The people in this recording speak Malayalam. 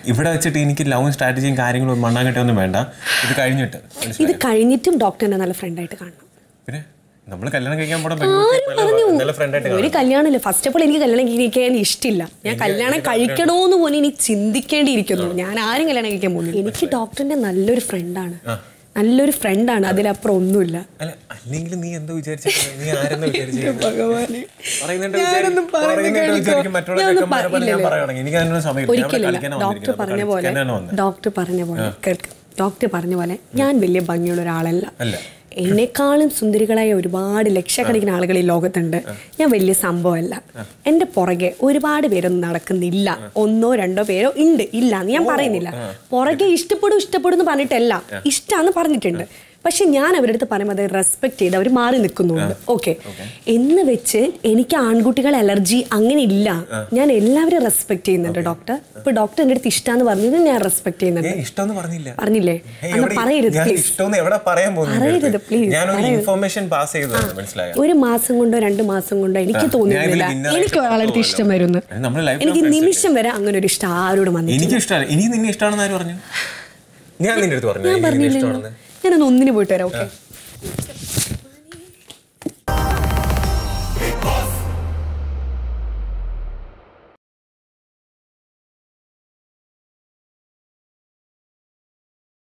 ഇവിടെ വെച്ചിട്ട് എനിക്ക് ലവും സ്ട്രാറ്റജിയും കാര്യങ്ങളും മണ്ണാങ്കട്ടൊന്നും വേണ്ട ഇത് കഴിഞ്ഞിട്ട് ഇത് കഴിഞ്ഞിട്ടും ഡോക്ടറിനെ നല്ല ഫ്രണ്ടായിട്ട് കാണണം പിന്നെ നമ്മൾ കല്യാണം കഴിക്കാൻ പോണ പെൺകുട്ടി നല്ല- നല്ല ഫ്രണ്ടായിട്ട് ഒരു കല്യാണമില്ല ഫസ്റ്റ് ഓഫ് ഓൾ എനിക്ക് കല്യാണം കഴിക്കാൻ ഇഷ്ടമില്ല ഞാൻ കല്യാണം കഴിക്കണോന്ന് പോലും ഇനി ചിന്തിക്കേണ്ടിയിരിക്കുന്നു ഞാൻ ആരും കല്യാണം കഴിക്കാൻ പോകുന്നില്ല എനിക്ക് ഡോക്ടറിന്റെ നല്ലൊരു ഫ്രണ്ടാണ് നല്ലൊരു ഫ്രണ്ടാണ് അതിലപ്പുറം ഒന്നുമില്ല അല്ല അല്ലെങ്കിൽ നീ എന്തോ വിചാരിച്ചിട്ട് നീ ആരെന്ന് വിചാരിച്ചു ഭഗവാനെ പറയുന്നുണ്ട് ഞാനൊന്നും വിചാരി- പറയുന്നത് പറയുന്നുണ്ട് കേൾക്കോ? വിചാരിക്കും മറ്റുള്ള ഞാനൊന്നും ചെക്കന്മാരെ പോലെ ഞാൻ പറയില്ലല്ലോ. പറയുകയാണെങ്കിൽ എനിക്ക് അതിനൊന്നും സമയമില്ല ഞാൻ ഇവിടെ ഒരിക്കലില്ല കളിക്കാനാണ് ഡോക്ടർ വന്നിരിക്കുന്നത്. പറഞ്ഞ അപ്പോൾ പോലെ കളിക്കാനാണ് വന്നത്. ഡോക്ടർ പറഞ്ഞ പോലെ കേൾക്ക് ഡോക്ടർ പറഞ്ഞ പോലെ ഞാൻ വലിയ ഭംഗിയുള്ള ഒരാളല്ല അല്ല. എന്നെക്കാളും സുന്ദരികളായ ഒരുപാട് ലക്ഷക്കണക്കിന് ആളുകൾ ഈ ലോകത്തുണ്ട് ഞാൻ വലിയ സംഭവമല്ല എൻ്റെ പുറകെ ഒരുപാട് പേരൊന്നും നടക്കുന്നില്ല ഒന്നോ രണ്ടോ പേരോ ഉണ്ട് ഇല്ല എന്ന് ഞാൻ പറയുന്നില്ല പുറകെ ഇഷ്ടപ്പെടും ഇഷ്ടപ്പെടും എന്ന് പറഞ്ഞിട്ടല്ല ഇഷ്ടമാന്ന് പറഞ്ഞിട്ടുണ്ട് പക്ഷെ ഞാൻ അവരുടെ അടുത്ത് പറയുമ്പോൾ അത് റെസ്പെക്ട് ചെയ്ത് അവർ മാറി നിൽക്കുന്നുണ്ട് ഓക്കെ എന്ന് വെച്ച് എനിക്ക് ആൺകുട്ടികൾ അലർജി അങ്ങനെ ഇല്ല ഞാൻ എല്ലാവരും റെസ്പെക്ട് ചെയ്യുന്നുണ്ട് ഡോക്ടർ ഇപ്പൊ ഡോക്ടർ എൻ്റെ അടുത്ത് ഇഷ്ടമാന്ന് പറഞ്ഞത് ഞാൻ റെസ്പെക്ട് ചെയ്യുന്നുണ്ട് ഏയ് ഇഷ്ടമെന്ന് പറഞ്ഞില്ല പറഞ്ഞില്ലേ ഏയ് അന്ന് എവിടെ- പറയരുത് ഞാൻ പ്ലീസ് ഇഷ്ടമെന്ന് എവിടെ പറയാൻ പറയരുത്, പോകുന്നു please, ഞാനൊരു പറയരുത്. ഇൻഫർമേഷൻ പാസ് ചെയ്തതാണ് മനസ്സിലായോ ഒരു മാസം കൊണ്ടോ രണ്ട് മാസം കൊണ്ടോ എനിക്ക് ഞാൻ ഇതിൽ തോന്നുന്നില്ല winner ആയിട്ട് എനിക്ക് ഒരാളടുത്ത് ഇഷ്ടം വരുന്നു അത് നമ്മുടെ life എനിക്ക് long friends നിമിഷം വരെ അങ്ങനെ ഒരു ഇഷ്ടം ആരോടും വന്നിട്ടില്ല എനിക്ക് ഇഷ്ടമല്ല എനിക്ക് നിന്നെ ഇഷ്ടമാണെന്ന് ആര് പറഞ്ഞു ഞാൻ നിന്റെ അടുത്ത് പറഞ്ഞു ഞാൻ എനിക്ക് നിന്നെ പറഞ്ഞില്ലല്ലോ ഇഷ്ടമാണെന്ന് ഞാനൊന്ന് ഒന്നിന് പോയിട്ട് വരാം ഓക്കെ